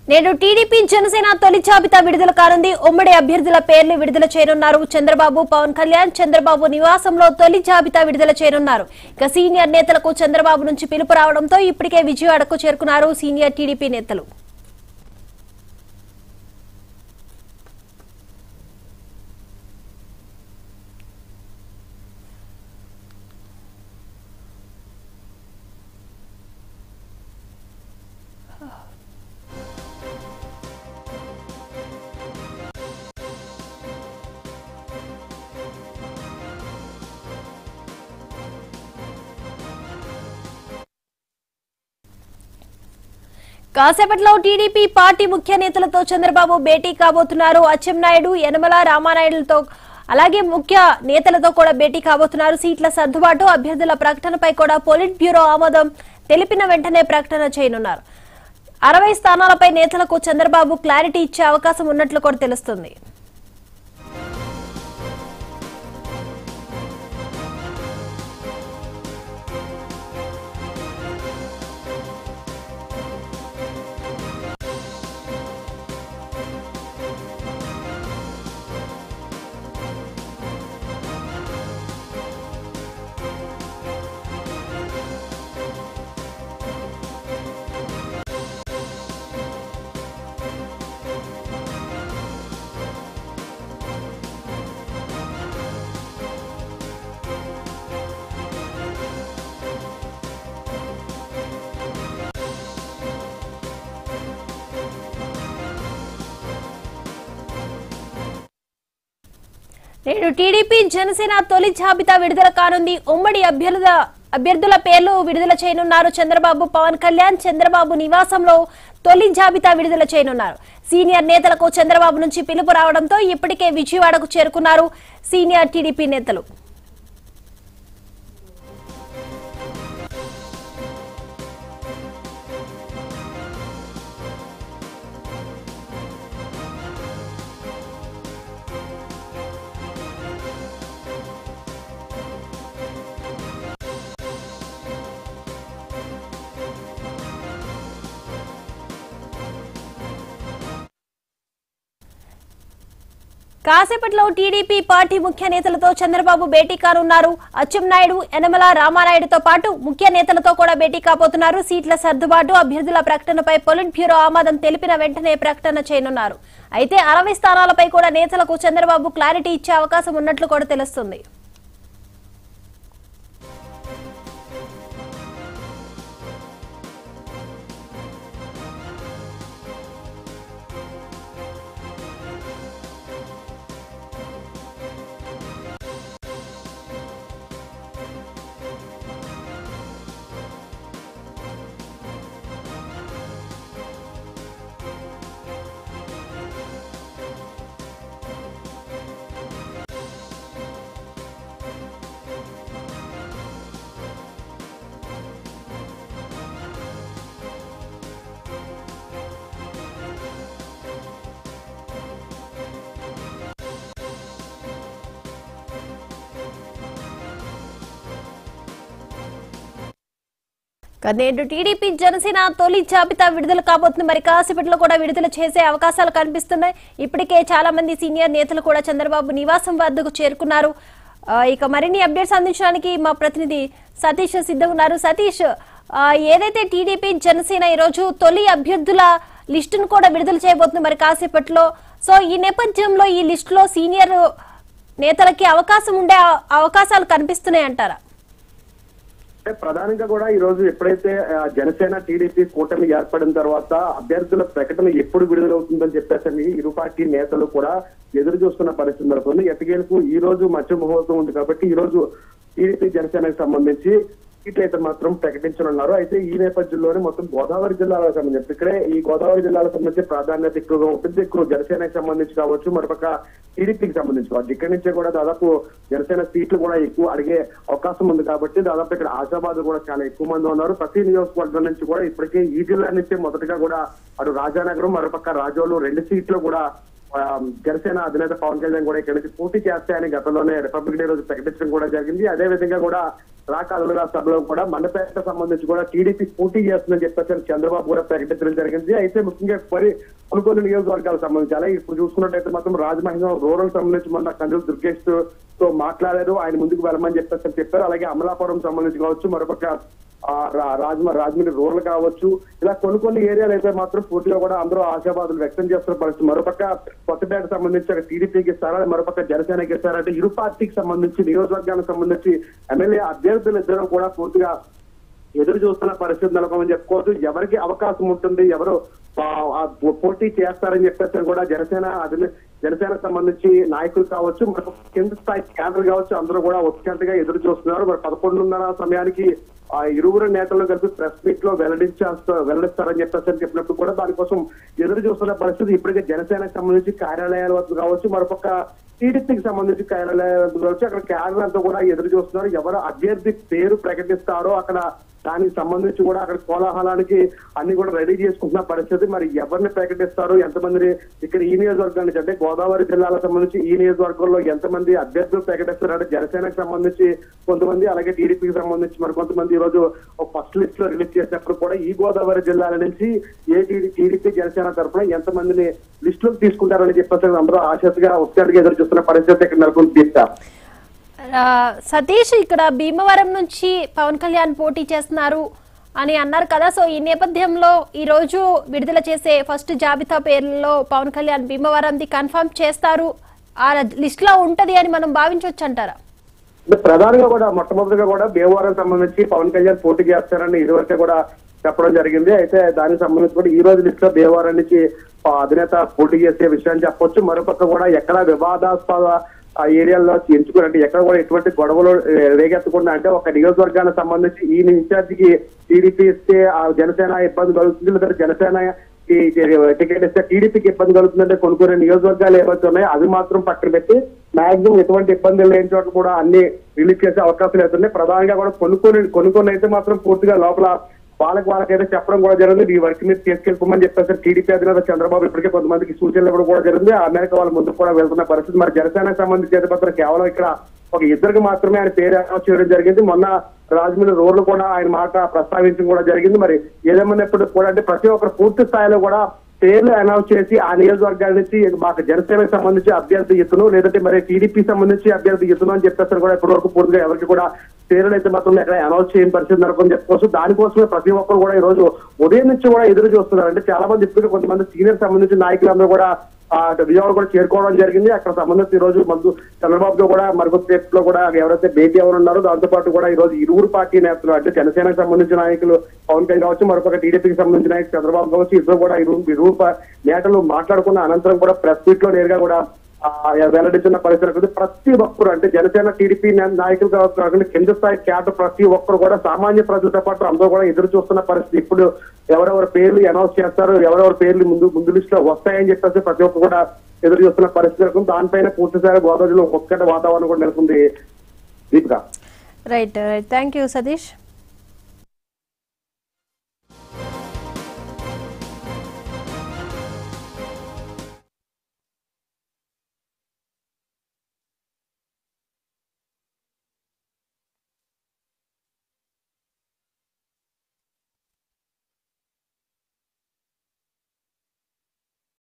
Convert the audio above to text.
నేడు టీడీపీ జనసేన తొలి జాబితా విడుదల కానుంది ఉమ్మడి అభ్యర్థుల పేర్లు విడుదల చేయనున్నారు చంద్రబాబు పవన్ కళ్యాణ్ చంద్రబాబు నివాసంలో తొలి జాబితా విడుదల చేయనున్నారు ఇక సీనియర్ నేతలకు చంద్రబాబు నుంచి పిలుపు రావడంతో ఇప్పటికే విజయవాడకు చేరుకున్నారు సీనియర్ టీడీపీ నేతలు కాసేపట్లో టీడీపీ పార్టీ ముఖ్య నేతలతో చంద్రబాబు భేటీ కాబోతున్నారు అచ్చెన్నాయుడు యనమల రామానాయుడులతో అలాగే ముఖ్య నేతలతో కూడా భేటీ కాబోతున్నారు సీట్ల సర్దుబాటు అభ్యర్థుల ప్రకటనపై కూడా పోలిట్ బ్యూరో ఆమోదం తెలిపిన వెంటనే ప్రకటన చేయనున్నారు అరవై స్థానాలపై నేతలకు చంద్రబాబు క్లారిటీ ఇచ్చే అవకాశం ఉన్నట్లు కూడా తెలుస్తుంది నేడు టీడీపీ జనసేన తొలి జాబితా విడుదల కానుంది ఉమ్మడి అభ్యర్థుల అభ్యర్థుల పేర్లు విడుదల చేయనున్నారు చంద్రబాబు పవన్ కళ్యాణ్ చంద్రబాబు నివాసంలో తొలి జాబితా విడుదల చేయనున్నారు సీనియర్ నేతలకు చంద్రబాబు నుంచి పిలుపు రావడంతో ఇప్పటికే విజయవాడకు చేరుకున్నారు సీనియర్ టీడీపీ నేతలు కాసేపట్లో టీడీపీ పార్టీ ముఖ్య నేతలతో చంద్రబాబు భేటీ కానున్నారు అచ్చెన్నాయుడు యనమల రామానాయుడుతో పాటు ముఖ్య నేతలతో కూడా భేటీ కాబోతున్నారు సీట్ల సర్దుబాటు అభ్యర్థుల ప్రకటనపై పొలిట్ బ్యూరో ఆమోదం తెలిపిన వెంటనే ప్రకటన చేయనున్నారు అయితే అరవై స్థానాలపై కూడా నేతలకు చంద్రబాబు క్లారిటీ ఇచ్చే అవకాశం ఉన్నట్లు కూడా తెలుస్తుంది ఇక నేడు టీడీపీ జనసేన తొలి జాబితా విడుదల కాబోతుంది మరి కాసేపట్లో కూడా విడుదల చేసే అవకాశాలు కనిపిస్తున్నాయి ఇప్పటికే చాలా మంది సీనియర్ నేతలు కూడా చంద్రబాబు నివాసం వద్దకు చేరుకున్నారు ఆ, ఇక మరిన్ని అప్డేట్స్ అందించడానికి మా ప్రతినిధి సతీష్ సిద్ధంగా ఉన్నారు సతీష్ ఆ, ఏదైతే టీడీపీ జనసేన ఈరోజు తొలి అభ్యర్థుల లిస్టును కూడా విడుదల చేయబోతుంది మరి కాసేపట్లో సో ఈ నేపథ్యంలో ఈ లిస్టులో సీనియర్ నేతలకి అవకాశం ఉండే అవ- అవకాశాలు కనిపిస్తున్నాయి అంటారా అంటే ప్రధానంగా కూడా ఈ రోజు ఎప్పుడైతే ఆ, జనసేన టీడీపీ కూటమి ఏర్పడిన తర్వాత అభ్యర్థుల ప్రకటన ఎప్పుడు విడుదలవుతుందని చెప్పేసి ఇరు పార్టీ నేతలు కూడా ఎదురు చూస్తున్న పరిస్థితి నెలకొంది ఎట్టగేలకు ఈ రోజు మధ్య ముహూర్తం ఉంది కాబట్టి ఈ రోజు టీడీపీ జనసేనకు సంబంధించి సీట్లు అయితే మాత్రం ప్రకటించనున్నారు అయితే ఈ నేపథ్యంలోనే మొత్తం గోదావరి జిల్లాలకు సంబంధించి ఇక్కడే ఈ గోదావరి జిల్లాలకు సంబంధించి ప్రాధాన్యత ఎక్కువగా ఉంటుంది ఎక్కువ జనసేనకు సంబంధించి కావచ్చు మరొక టీడీపీకి సంబంధించి కావచ్చు ఇక్కడి నుంచే కూడా దాదాపు జనసేన సీట్లు కూడా ఎక్కువ అడిగే అవకాశం ఉంది కాబట్టి దాదాపు ఇక్కడ ఆశాబాద్ కూడా చాలా ఎక్కువ మంది ఉన్నారు ప్రతి నియోజకవర్గం నుంచి కూడా ఇప్పటికే ఈ జిల్లా నుంచే మొదటగా కూడా అటు రాజానగరం మరోపక్క రాజోలు రెండు సీట్లు కూడా ఆ, జనసేన అధినేత పవన్ కళ్యాణ్ కూడా ఇక్కడ నుంచి పోటీ చేస్తాయని గతంలోనే రిపబ్లిక్ డే రోజు ప్రకటించడం కూడా జరిగింది అదే విధంగా కూడా రాకాలుగా సభలో కూడా మండపేట సంబంధించి కూడా టీడీపీ పోటీ చేస్తుందని చెప్పేసి చంద్రబాబు కూడా ప్రకటించడం జరిగింది అయితే ముఖ్యంగా మరి కొనుగోలు నియోజకవర్గాలకు సంబంధించి అలాగే ఇప్పుడు చూసుకున్నట్టయితే మాత్రం రాజమహేంద్రం రూరల్ సంబంధించి మొన్న కందులు దుర్గేష్ తో మాట్లాడారు ఆయన ముందుకు వెళ్ళమని చెప్పేసి చెప్పారు అలాగే అమలాపురం సంబంధించి కావచ్చు మరొక ఆ, రా- రాజమ రాజమండ్రి రూరల్ కావచ్చు ఇలా కొన్ని కొన్ని ఏరియాలు అయితే మాత్రం పూర్తిగా కూడా అందరూ ఆశావాదులు వ్యక్తం చేస్తున్న పరిస్థితి మరోపక్క కొత్తపేట సంబంధించి అక్కడ టీడీపీకి ఇస్తారా మరోపక్క జనసేనకి ఇస్తారా అంటే ఇరు పార్టీకి సంబంధించి నియోజకవర్గానికి సంబంధించి ఎమ్మెల్యే అభ్యర్థులు ఇద్దరు కూడా పూర్తిగా ఎదురు చూస్తున్న పరిస్థితి నెలకొమని చెప్పుకోవచ్చు ఎవరికి అవకాశం ఉంటుంది ఎవరు ఆ, ఆ పోటీ చేస్తారని చెప్పేసి కూడా జనసేన అధిన జనసేన సంబంధించి నాయకులు కావచ్చు మరి కింద స్థాయి కేంద్రం కావచ్చు అందరూ కూడా ఉత్కంఠగా ఎదురు చూస్తున్నారు మరి పదకొండున్నర సమయానికి ఆ ఇరువురు నేతలు కలిపి ప్రెస్ మీట్ లో వెల్లడించేస్తా వెల్లడిస్తారని చెప్పేసి అని చెప్పినప్పుడు కూడా దానికోసం ఎదురు చూస్తున్న పరిస్థితి ఇప్పటికే జనసేనకు సంబంధించి కార్యాలయాల వద్ద కావచ్చు మరొక టీడీపీకి సంబంధించి కార్యాలయాల వద్ద కావచ్చు అక్కడ కేడర్ అంతా కూడా ఎదురు చూస్తున్నారు ఎవరు అభ్యర్థి పేరు ప్రకటిస్తారో అక్కడ దానికి సంబంధించి కూడా అక్కడ కోలాహలానికి అన్ని కూడా రెడీ చేసుకుంటున్న పరిస్థితి మరి ఎవరిని ప్రకటిస్తారు ఎంతమంది ఇక్కడ ఈ నియోజకవర్గం నుంచి అంటే గోదావరి జిల్లాలకు సంబంధించి ఈ నియోజకవర్గంలో ఎంతమంది అభ్యర్థులు ప్రకటిస్తారు అంటే జనసేనకు సంబంధించి కొంతమంది అలాగే టీడీపీకి సంబంధించి మరి కొంతమంది ఈ రోజు ఒక ఫస్ట్ లిస్ట్ లో రిలీజ్ చేసినప్పుడు కూడా ఈ గోదావరి జిల్లాల నుంచి ఏ టీడీపీ జనసేన తరఫున ఎంతమందిని లిస్ట్ లోకి తీసుకుంటారని చెప్పేసి అందరూ ఆశగా ఉత్సాహంగా ఎదురు చూస్తున్న పరిస్థితి ఇక్కడ నెలకొని తీస్తా ఆ, సతీష్ ఇక్కడ భీమవరం నుంచి పవన్ కళ్యాణ్ పోటీ చేస్తున్నారు అని అన్నారు కదా సో ఈ నేపథ్యంలో ఈ రోజు విడుదల చేసే ఫస్ట్ జాబితా పేర్లలో పవన్ కళ్యాణ్ భీమవరంది కన్ఫర్మ్ చేస్తారు ఆ లిస్ట్ లో ఉంటది అని మనం భావించవచ్చు అంటారా అంటే ప్రధానంగా కూడా మొట్టమొదటిగా కూడా భీమవరం సంబంధించి పవన్ కళ్యాణ్ పోటీ చేస్తారని ఇదివరకే కూడా చెప్పడం జరిగింది అయితే దానికి సంబంధించి కూడా ఈ రోజు లిస్ట్ లో భీమవరం నుంచి ఆ, అధినేత పోటీ చేసే విషయాన్ని చెప్పొచ్చు మరోపక్క కూడా ఎక్కడ వివాదాస్పద ఆ ఏరియాల్లో ఎంచుకుని అంటే ఎక్కడ కూడా ఎటువంటి గొడవలు ఏ, రేగెత్తకుండా అంటే ఒక నియోజకవర్గానికి సంబంధించి ఈ ఇన్ఛార్జికి టీడీపీ ఇస్తే ఆ జనసేన ఇబ్బంది కలుగుతుంది లేదా జనసేన ఈ టికెట్ ఇస్తే టీడీపీకి ఇబ్బంది కలుగుతుందంటే కొన్ని కొన్ని నియోజకవర్గాలు ఏవైతే ఉన్నాయో అవి మాత్రం పక్కన పెట్టి మాక్సిమం ఎటువంటి ఇబ్బందులు లేని చోట కూడా అన్ని రిలీజ్ చేసే అవకాశాలు అవుతున్నాయి ప్రధానంగా కూడా కొనుక్కొని కొనుక్కొని అయితే మాత్రం పూర్తిగా లోపల వాళ్ళకి వాళ్ళకైతే చెప్పడం కూడా జరిగింది ఈ వర్క్ మీద తీసుకెళ్ళిపోమని చెప్పేసి టీడీపీ అధినేత చంద్రబాబు ఇప్పటికే కొంతమందికి సూచనలు ఇవ్వడం కూడా జరిగింది ఆ మేరకు వాళ్ళ ముందుకు కూడా వెళ్తున్న పరిస్థితి మరి జనసేనకు సంబంధించి అయితే మాత్రం కేవలం ఇక్కడ ఒక ఇద్దరికి మాత్రమే ఆయన పేరు అనౌన్స్ చేయడం జరిగింది మొన్న రాజమండ్రి రోడ్లు కూడా ఆయన మాట ప్రస్తావించడం కూడా జరిగింది మరి ఏదేమన్నప్పుడు కూడా అంటే ప్రతి ఒక్కరు పూర్తి స్థాయిలో కూడా పేర్లు అనౌన్స్ చేసి ఆ నియోజకవర్గాల నుంచి మాకు జనసేనకు సంబంధించి అభ్యర్థి ఇతను లేదంటే మరి టీడీపీ సంబంధించి అభ్యర్థి ఇతను అని చెప్పేస్తారు కూడా ఇప్పటి వరకు పూర్తిగా ఎవరికి కూడా పేర్లు అయితే మాత్రం ఎక్కడ అనౌన్స్ చేయని పరిస్థితి నెలకొని చెప్పుకోవచ్చు దానికోసమే ప్రతి ఒక్కరు కూడా ఈ రోజు ఉదయం నుంచి కూడా ఎదురు చూస్తున్నారు అంటే చాలా మంది ఇప్పుడు కొంతమంది సీనియర్ సంబంధించిన నాయకులందరూ కూడా ఆ విజయవాడ కూడా చేరుకోవడం జరిగింది అక్కడ సంబంధించి ఈ రోజు మందు చంద్రబాబుతో కూడా మరొక స్టేట్ లో కూడా ఎవరైతే భేటీ ఎవరు ఉన్నారో దాంతో పాటు కూడా ఈ రోజు ఇరువురు పార్టీ నేతలు అంటే జనసేనకు సంబంధించిన నాయకులు పవన్ కళ్యాణ్ కావచ్చు మరొక టీడీపీకి సంబంధించిన నాయకులు చంద్రబాబు కావచ్చు ఇద్దరు కూడా ఇరువురు ఇరువురు పా- నేతలు మాట్లాడుకున్న అనంతరం కూడా ప్రెస్ మీట్ లో నేరుగా కూడా ఆ, వెల్లడించిన పరిస్థితి ఉంది. ప్రతి ఒక్కరు అంటే జనసేన టీడీపీ నా- నాయకులు కావచ్చు కాకుండా కింద స్థాయి క్యాడర్ ప్రతి ఒక్కరు కూడా సామాన్య ప్రజలతో పాటు అందరూ కూడా ఎదురు చూస్తున్న పరిస్థితి ఇప్పుడు ఎవరెవరి పేర్లు అనౌన్స్ చేస్తారు ఎవరెవరి పేర్లు ముందు ముందు లిస్ట్ లో వస్తాయని చెప్పేసి ప్రతి ఒక్కరు కూడా ఎదురు చూస్తున్న పరిస్థితి నెలకొంది. దానిపైన పూర్తిసారి గోదావరిలో ఒక్కటి వాతావరణం కూడా నెలకొంది Deepika right right thank you Satish